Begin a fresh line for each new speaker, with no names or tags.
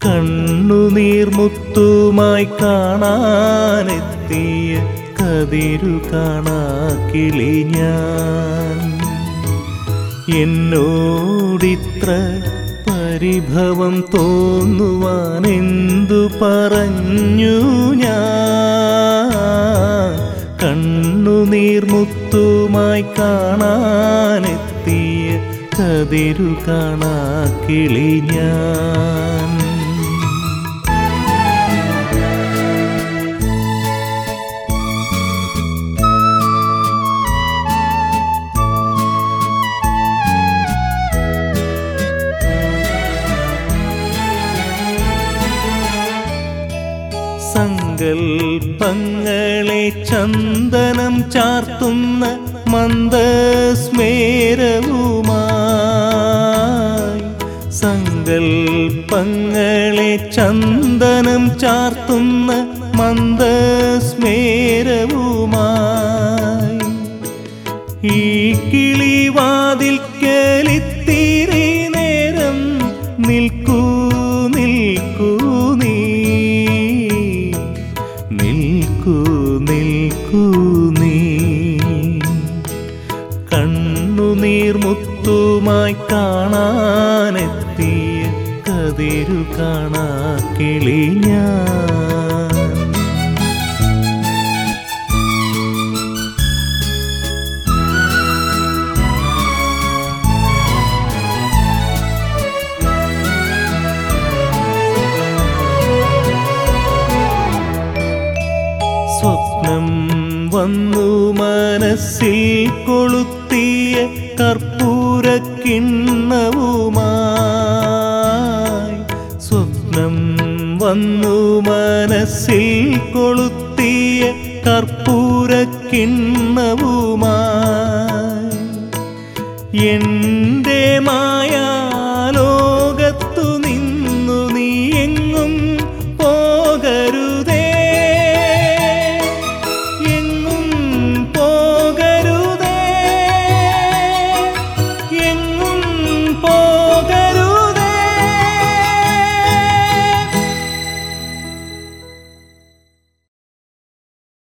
കണ്ണുനീർമുത്തുമായി കാണാനെത്തിയ കതിരു കാണാക്കിളി ഞാൻ എന്നോടിത്ര പരിഭവം തോന്നുവാൻ എന്തു പറഞ്ഞു ഞാൻ കണ്ണുനീർമുത്തുമായി കാണാനെത്തിയ കതിരു കാണാക്കിളി ഞാൻ സങ്കൽപ്പങ്ങളെ ചന്ദനം ചാർത്തുന്ന മന്ദസ്മേരവുമായി സങ്കൽപ്പങ്ങളെ ചന്ദനം ചാർത്തുന്ന മന്ദസ്മേരവുമായി ഈ കിളിവാതിൽക്കലിത്തിരി നേരം നിൽക്കൂ നിൽക്കൂ നീ നിൽക്കൂ നിൽക്കൂ നീ കണ്ണുനീർമുത്തുമായി കാണാനെത്തിയ കതിരു കാണാ കിളി ഞാൻ സ്വപ്നം വന്നു മനസ്സിൽ കൊളുത്തിയ കർപ്പൂരക്കിണ്ണവുമായി സ്വപ്നം വന്നു മനസ്സിൽ കൊളുത്തിയ കർപ്പൂരക്കിണ്ണവുമായി എൻ